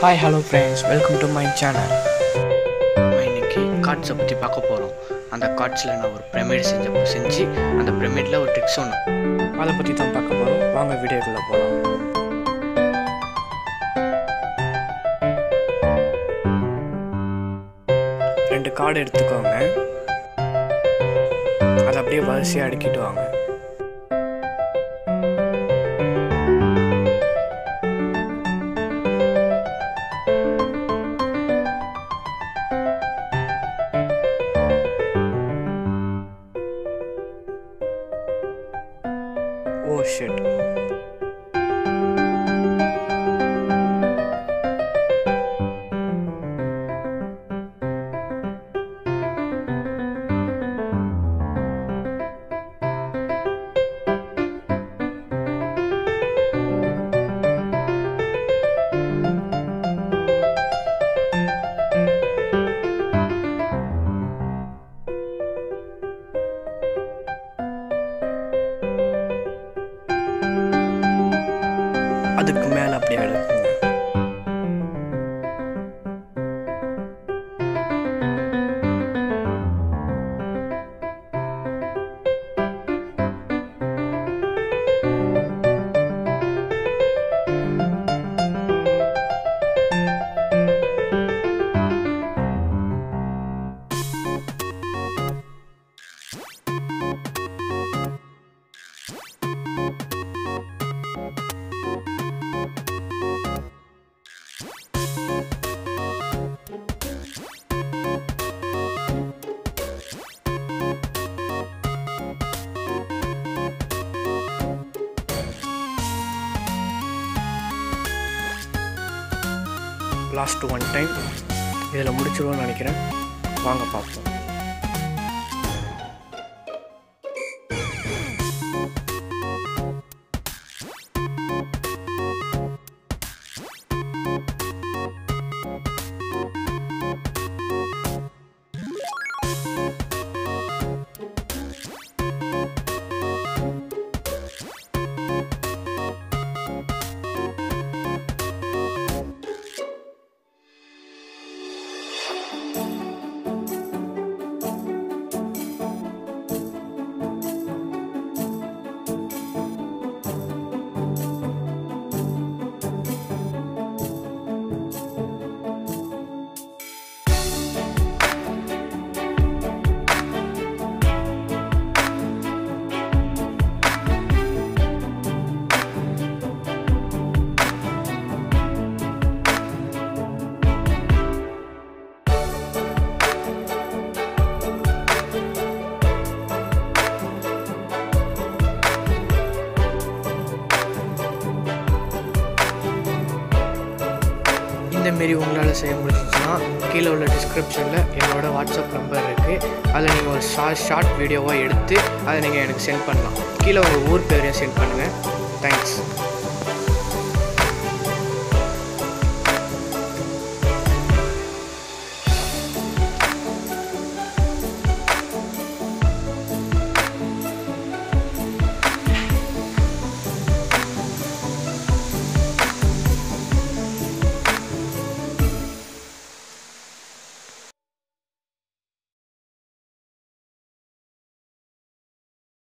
hi hello friends welcome to my channel நம்ம இன்னைக்கு கார்ட்ஸை பற்றி பார்க்க போகிறோம் அந்த கார்ட்ஸில் நான் ஒரு பிரமிட் செஞ்ச செஞ்சு அந்த பிரமிடில் ஒரு ட்ரிக்ஸ் ஒன்று அதை பற்றி தான் பார்க்க போகிறோம் வாங்க வீடியோக்குள்ளே போகலாம் ரெண்டு கார்டு எடுத்துக்கோங்க அதை அப்படியே வரிசையாக அடுக்கிட்டு வாங்க ஓ ஷிட் அதுக்கு மேலே அப்படியே அடுக்குங்க லாஸ்ட் ஒன் டைம் இதில் முடிச்சிடுவோம்னு நினைக்கிறேன் வாங்க பார்ப்போம் இந்த மாரி உங்களால் செய்ய முடிஞ்சிச்சுன்னா கீழே உள்ள டிஸ்கிரிப்ஷனில் என்னோட வாட்ஸ்அப் நம்பர் இருக்குது அதில் நீங்கள் ஒரு ஷார்ட் ஷார்ட் வீடியோவாக எடுத்து அதை நீங்கள் எனக்கு சென்ட் பண்ணலாம் கீழே உங்கள் ஊர் பேரையும் சென்ட் பண்ணுங்கள் தேங்க்ஸ்